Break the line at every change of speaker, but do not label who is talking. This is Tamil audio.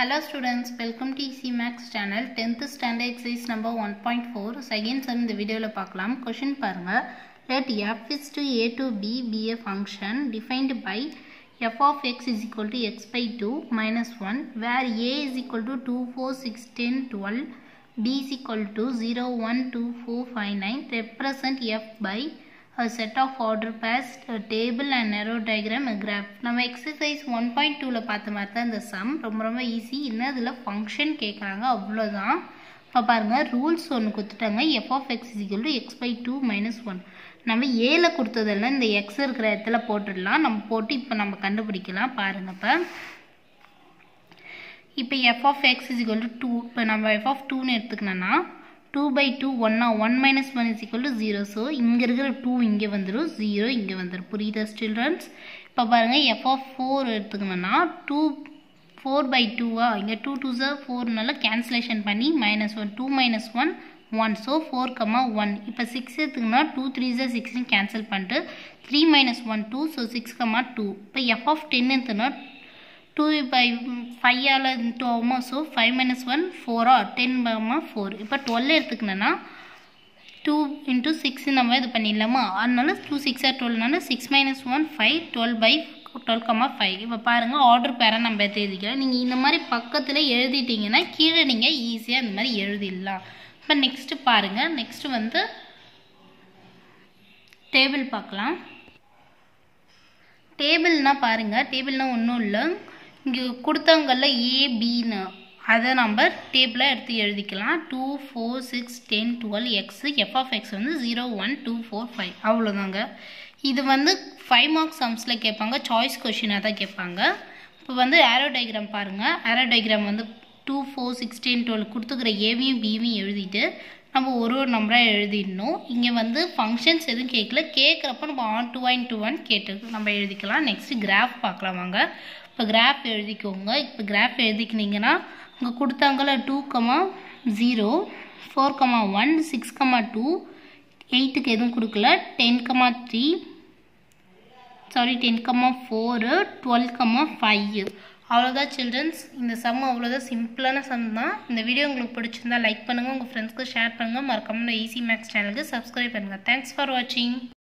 Hello students, welcome to Easy Max channel 10th standard exercise number 1.4 second sum இந்த வீடியோவில் பார்க்கலாம் கொஷின் பாருங்க let f is to a to b be a function defined by f of x is equal to x by 2 minus 1 where a is equal to 2 4 6 10 12 b is equal to 0 1 2 4 5 9 represent f by a set of order pairs, a table and arrow diagram, a graph. நம்ம எக்ஸசைஸ் ஒன் பாயிண்ட் டூவில் பார்த்த மாதிரி தான் இந்த சம் ரொம்ப ரொம்ப ஈஸி இன்னும் இதில் ஃபங்க்ஷன் கேட்குறாங்க அவ்வளோதான் இப்போ பாருங்கள் ரூல்ஸ் ஒன்று கொடுத்துட்டாங்க f of x is equal to x by two minus one நம்ம ஏல கொடுத்ததெல்லாம் இந்த எக்ஸ் இருக்கிற இடத்துல போட்டுடலாம் நம்ம போட்டு இப்போ நம்ம கண்டுபிடிக்கலாம் பாருங்கள் இப்போ இப்போ f of x is equal to two இப்போ நம்ம எஃப் ஆஃப் டூன்னு எடுத்துக்கணும்னா டூ பை டூ ஒன்னா one minus one is equal to zero so இங்கே இருக்கிற டூ இங்கே வந்துடும் ஜீரோ இங்கே வந்துடும் புரியுதா சில்ட்ரன்ஸ் இப்போ பாருங்கள் எஃப் ஆஃப் ஃபோர் எடுத்துக்கணும்னா டூ ஃபோர் பை டூவா இங்கே டூ டூ சார் ஃபோர்னால கேன்சலேஷன் பண்ணி minus one two minus one one so four comma one இப்போ சிக்ஸ் எடுத்துக்கணும்னா டூ த்ரீ சார் சிக்ஸ்னு கேன்சல் பண்ணிட்டு three minus one two so six comma two இப்போ எஃப் ஆஃப் டென் எடுத்துனா டூ பை ஃபைவால் டூ ஆகுமா ஸோ ஃபைவ் மைனஸ் ஒன் ஃபோரா டென் ஆகுமா ஃபோர் இப்போ டுவெல் எடுத்துக்கணுன்னா டூ இன்ட்டு சிக்ஸ் நம்ம இது பண்ணிடலாமா அதனால டூ சிக்ஸாக டுவெல்னால six minus one five twelve by twelve comma five இப்போ பாருங்கள் ஆர்டர் பேரை நம்ம எழுதிக்கலாம் நீங்கள் இந்த மாதிரி பக்கத்தில் எழுதிட்டிங்கன்னா கீழே நீங்கள் ஈஸியாக இந்த மாதிரி எழுதிடலாம் இப்போ நெக்ஸ்ட்டு பாருங்கள் நெக்ஸ்ட்டு வந்து டேபிள் பார்க்கலாம் டேபிள்னால் பாருங்கள் டேபிள்னால் ஒன்றும் இல்லை இங்கே கொடுத்தவங்களில் ஏபின்னு அதை நம்ம டேபிளாக எடுத்து எழுதிக்கலாம் two four six ten twelve x f of x வந்து zero one two four five அவ்வளோதாங்க இது வந்து ஃபைவ் மார்க்ஸ் சம்ஸில் கேட்பாங்க சாய்ஸ் கொஷினாக தான் கேட்பாங்க இப்போ வந்து ஆரோ டயக்ராம் பாருங்கள் ஆரோ டயக்ராம் வந்து two four six ten twelve கொடுத்துக்கிற ஏவியும் பிவியும் எழுதிட்டு நம்ம ஒரு ஒரு நம்பராக எழுதிடணும் இங்கே வந்து ஃபங்க்ஷன்ஸ் எதுவும் கேட்கல கேட்குறப்ப நம்ம onto one to one கேட்டு நம்ம எழுதிக்கலாம் நெக்ஸ்ட்டு கிராஃப் பார்க்கலாம் வாங்க இப்போ கிராஃப் எழுதிக்கோங்க இப்போ கிராஃப் எழுதிக்கினீங்கன்னா இங்கே கொடுத்தாங்கள two comma zero four comma one six comma two எயிட்டுக்கு எதுவும் கொடுக்கல ten comma three sorry ten comma four twelve comma five அவ்வளோதான் சில்ட்ரன்ஸ் இந்த சம் அவ்வளோதான் சிம்பிளான சம் தான் இந்த வீடியோ உங்களுக்கு பிடிச்சிருந்தா லைக் பண்ணுங்கள் உங்கள் ஃப்ரெண்ட்ஸ்க்கு ஷேர் பண்ணுங்கள் மறக்காமல் ஈஸி மேக்ஸ் சேனலுக்கு சப்ஸ்கிரைப் பண்ணுங்கள் தேங்க்ஸ் ஃபார் வாட்சிங்